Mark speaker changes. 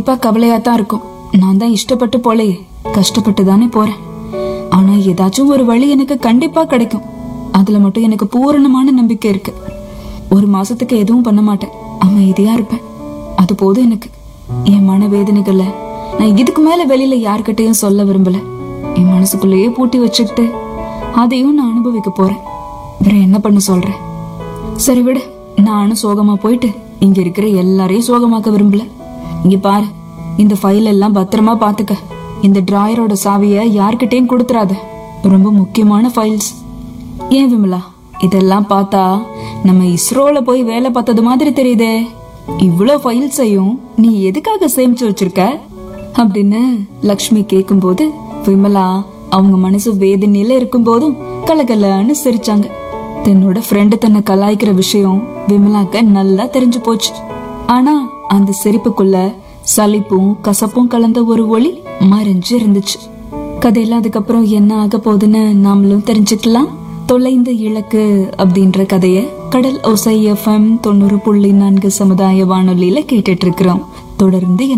Speaker 1: கண்டிப்பா கவலையா தான் இருக்கும் நான் தான் இஷ்டப்பட்டு போலையே கஷ்டப்பட்டு தானே போறேன் ஆனா ஏதாச்சும் ஒரு வழி எனக்கு கண்டிப்பா கிடைக்கும் அதுல மட்டும் எனக்கு பூரணமான நம்பிக்கை இருக்கு ஒரு மாசத்துக்கு எதுவும் பண்ண மாட்டேன் அமைதியா இருப்பேன் அது போதும் எனக்கு என் மன வேதனைகளை நான் இதுக்கு மேல வெளியில யார்கிட்டயும் சொல்ல விரும்பல என் மனசுக்குள்ளேயே பூட்டி வச்சுக்கிட்டு அதையும் நான் அனுபவிக்க போறேன் வேற என்ன பண்ண சொல்றேன் சரி விடு நானும் சோகமா போயிட்டு இங்க இருக்கிற எல்லாரையும் சோகமாக்க விரும்பல இங்க பாரு இந்த ஃபைல் எல்லாம் பத்திரமா பாத்துக்க இந்த டிராயரோட சாவிய யார்கிட்டயும் கொடுத்துறாத ரொம்ப முக்கியமான ஃபைல்ஸ் ஏன் விமலா இதெல்லாம் பார்த்தா நம்ம இஸ்ரோல போய் வேலை பார்த்தது மாதிரி தெரியுதே இவ்ளோ ஃபைல்ஸையும் நீ எதுக்காக சேமிச்சு வச்சிருக்க அப்படின்னு லக்ஷ்மி கேக்கும்போது விமலா அவங்க மனசு வேதனையில இருக்கும்போதும் கலகலன்னு சிரிச்சாங்க தன்னோட ஃப்ரெண்டு தன்னை கலாய்க்கிற விஷயம் விமலாக்க நல்லா தெரிஞ்சு போச்சு ஆனா அந்த சிரிப்புக்குள்ள சலிப்பும் கசப்பும் கலந்த ஒரு ஒளி மறைஞ்சு இருந்துச்சு கதையில அதுக்கப்புறம் என்ன ஆக போகுதுன்னு நாமளும் தெரிஞ்சுக்கலாம் தொலைந்த இலக்கு அப்படின்ற கதைய கடல் ஒசை எஃப்எம் தொண்ணூறு புள்ளி நான்கு சமுதாய வானொலியில கேட்டுட்டு இருக்கிறோம் தொடர்ந்து